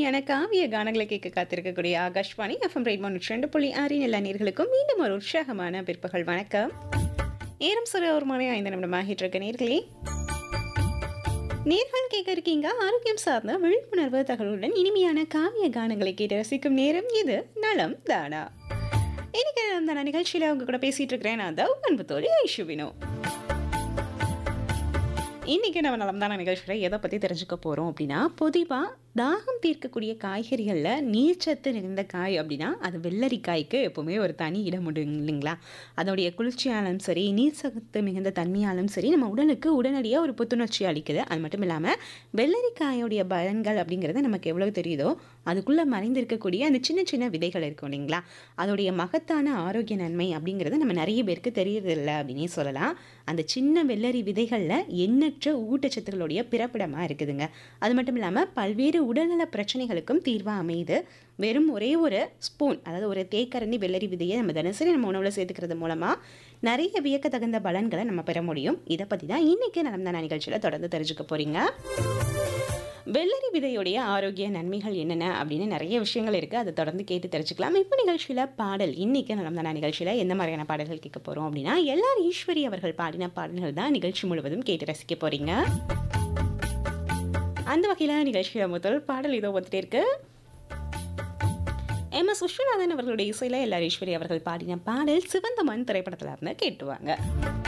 இனிமையான காவிய கானங்களை கேட்க காத்திருக்கக்கூடிய ஆகாஷ்வாணி எஃப்எம் ரெயின்போ ரெண்டு புள்ளி ஆறின் எல்லா நேர்களுக்கும் மீண்டும் ஒரு உற்சாகமான பிற்பகல் வணக்கம் நேரம் சிறு ஒரு மணி ஐந்து நிமிடம் ஆகிட்டு இருக்க நேர்களே நேர்கள் கேட்க இருக்கீங்க ஆரோக்கியம் சார்ந்த விழிப்புணர்வு தகவலுடன் இனிமையான காவிய கானங்களை கேட்டு ரசிக்கும் நேரம் இது நலம் தானா இன்னைக்கு நலம் தானா நிகழ்ச்சியில அவங்க கூட பேசிட்டு இருக்கிறேன் நான் தான் அன்பு தோழி ஐஷுவினோ இன்றைக்கி நம்ம நலம்தான நிகழ்ச்சியில் எதை பற்றி தெரிஞ்சுக்க போகிறோம் அப்படின்னா பொதுவாக தாகம் தீர்க்கக்கூடிய காய்கறிகளில் நீர்ச்சத்து நிறைந்த காய் அப்படின்னா அது வெள்ளரிக்காய்க்கு எப்போவுமே ஒரு தனி இடம் உண்டு இல்லைங்களா அதோடைய குளிர்ச்சியாலும் சரி நீர் சத்து மிகுந்த தன்மையாலும் சரி நம்ம உடலுக்கு உடனடியாக ஒரு புத்துணர்ச்சி அளிக்குது அது மட்டும் இல்லாமல் வெள்ளரிக்காயோடைய பலன்கள் அப்படிங்கிறது நமக்கு எவ்வளோ தெரியுதோ அதுக்குள்ளே மறைந்திருக்கக்கூடிய அந்த சின்ன சின்ன விதைகள் இருக்கும் இல்லைங்களா அதோடைய மகத்தான ஆரோக்கிய நன்மை அப்படிங்கிறது நம்ம நிறைய பேருக்கு தெரியறதில்லை அப்படின்னே சொல்லலாம் அந்த சின்ன வெள்ளரி விதைகளில் எண்ணற்ற ஊட்டச்சத்துக்களுடைய பிறப்பிடமாக இருக்குதுங்க அது மட்டும் இல்லாமல் பல்வேறு உடல்நல பிரச்சனைகளுக்கும் தீர்வாக அமையுது வெறும் ஒரே ஒரு ஸ்பூன் அதாவது ஒரு தேக்கரண்டி வெள்ளரி விதையை நம்ம தினசரி நம்ம உணவில் சேர்த்துக்கிறது மூலமாக நிறைய வியக்கத்தகுந்த பலன்களை நம்ம பெற முடியும் இதை பற்றி தான் இன்றைக்கி நடந்த நிகழ்ச்சியில் தொடர்ந்து தெரிஞ்சுக்க போகிறீங்க வெள்ளரி விதையுடைய ஆரோக்கிய நன்மைகள் என்னென்ன அப்படின்னு நிறைய விஷயங்கள் இருக்குது அதை தொடர்ந்து கேட்டு தெரிஞ்சுக்கலாம் இப்போ நிகழ்ச்சியில் பாடல் இன்றைக்கி நடந்த நிகழ்ச்சியில் எந்த மாதிரியான பாடல்கள் கேட்க போகிறோம் அப்படின்னா எல்லார் ஈஸ்வரி அவர்கள் பாடின பாடல்கள் தான் நிகழ்ச்சி முழுவதும் கேட்டு ரசிக்க போகிறீங்க அந்த வகையில் நிகழ்ச்சியில் முதல் பாடல் இதோ வந்துட்டே இருக்கு எம் எஸ் விஸ்வநாதன் அவர்களுடைய இசையில் எல்லார் ஈஸ்வரி அவர்கள் பாடின பாடல் சிவந்த மண் திரைப்படத்தில் இருந்து கேட்டுவாங்க